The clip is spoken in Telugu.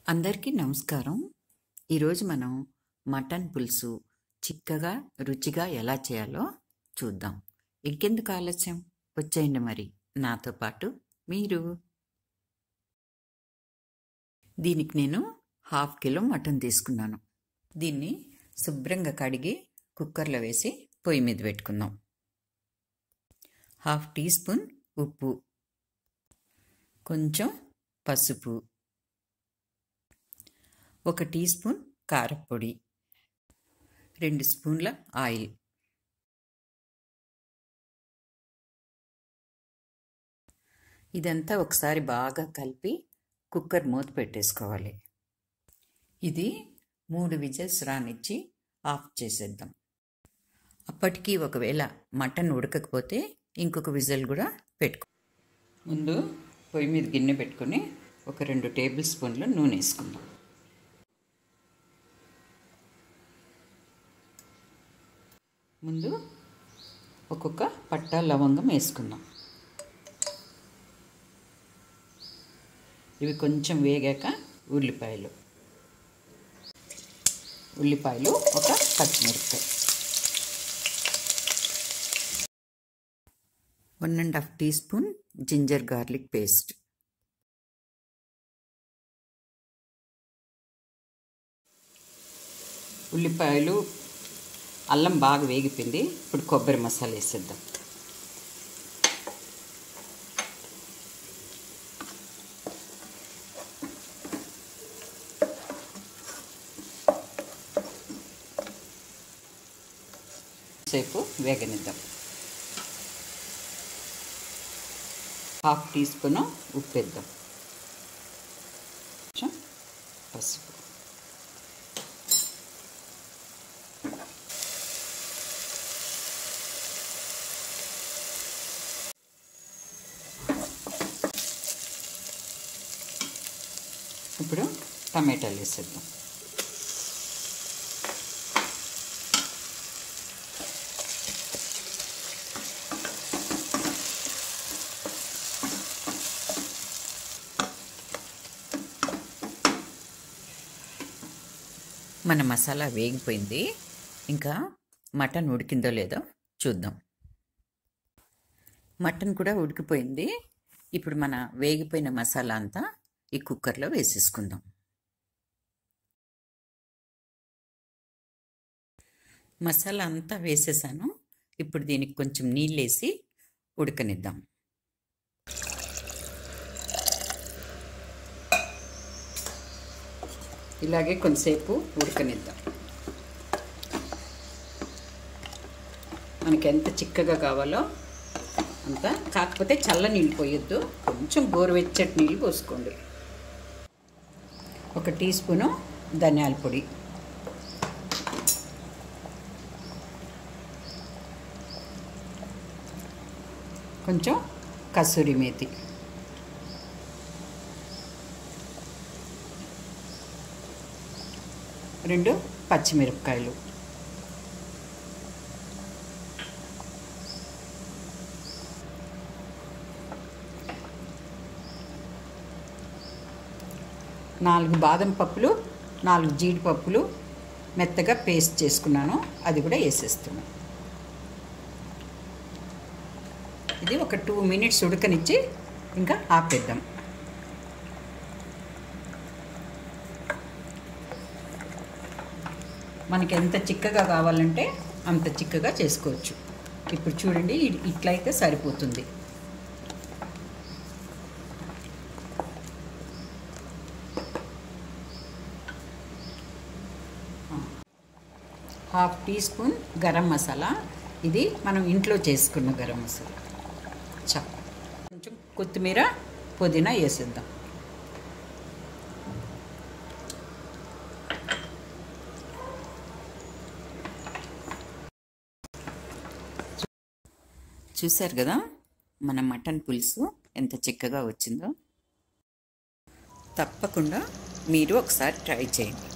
అందరికీ నమస్కారం ఈరోజు మనం మటన్ పులుసు చిక్కగా రుచిగా ఎలా చేయాలో చూద్దాం ఇంకెందుకు ఆలస్యం వచ్చేయండి మరి నాతో పాటు మీరు దీనికి నేను హాఫ్ కిలో మటన్ తీసుకున్నాను దీన్ని శుభ్రంగా కడిగి కుక్కర్లో వేసి పొయ్యి మీద పెట్టుకుందాం హాఫ్ టీ స్పూన్ ఉప్పు కొంచెం పసుపు ఒక టీ స్పూన్ కారపొడి రెండు స్పూన్ల ఆయిల్ ఇదంతా ఒకసారి బాగా కలిపి కుక్కర్ మూత పెట్టేసుకోవాలి ఇది మూడు విజిల్స్ రానిచ్చి ఆఫ్ చేసేద్దాం అప్పటికి ఒకవేళ మటన్ ఉడకకపోతే ఇంకొక విజిల్ కూడా పెట్టుకో ముందు పొయ్యి మీద గిన్నె పెట్టుకొని ఒక రెండు టేబుల్ స్పూన్లు నూనె వేసుకుందాం ముందు ఒక్కొక్క పట్ట లవంగం వేసుకుందాం ఇవి కొంచెం వేగాక ఉల్లిపాయలు ఉల్లిపాయలు ఒక పచ్చిమిరపకాయ one and half teaspoon ginger garlic paste ఉల్లిపాయలు అల్లం బాగా వేగిపోయింది ఇప్పుడు కొబ్బరి మసాలా వేసేద్దాం సేపు వేగనిద్దాం హాఫ్ టీ స్పూన్ ఉప్పు వేద్దాం కొంచెం పసుపు ఇప్పుడు టమాటాలు వేసేద్దాం మన మసాలా వేగిపోయింది ఇంకా మటన్ ఉడికిందో లేదో చూద్దాం మటన్ కూడా ఉడికిపోయింది ఇప్పుడు మన వేగిపోయిన మసాలా అంతా ఈ కుక్కర్లో వేసేసుకుందాం మసాలా అంతా వేసేసాను ఇప్పుడు దీనికి కొంచెం నీళ్ళు వేసి ఉడకనిద్దాం ఇలాగే కొంతసేపు ఉడకనిద్దాం మనకి ఎంత చిక్కగా కావాలో అంత కాకపోతే చల్ల నీళ్ళు పోయొద్దు కొంచెం గోరువెచ్చటి నీళ్ళు పోసుకోండి ఒక టీ స్పూను ధనియాల పొడి కొంచెం కసూరి మేతి రెండు పచ్చిమిరపకాయలు నాలుగు బాదం పప్పులు నాలుగు జీడిపప్పులు మెత్తగా పేస్ట్ చేసుకున్నాను అది కూడా వేసేస్తున్నాను ఇది ఒక టూ మినిట్స్ ఉడకనిచ్చి ఇంకా ఆపేద్దాం మనకి ఎంత చిక్కగా కావాలంటే అంత చిక్కగా చేసుకోవచ్చు ఇప్పుడు చూడండి ఇట్లయితే సరిపోతుంది half teaspoon garam masala ఇది మనం ఇంట్లో చేసుకున్న గరం మసాలా చా కొంచెం కొత్తిమీర పుదీనా వేసేద్దాం చూశారు కదా మన మటన్ పులుసు ఎంత చిక్కగా వచ్చిందో తప్పకుండా మీరు ఒకసారి ట్రై చేయండి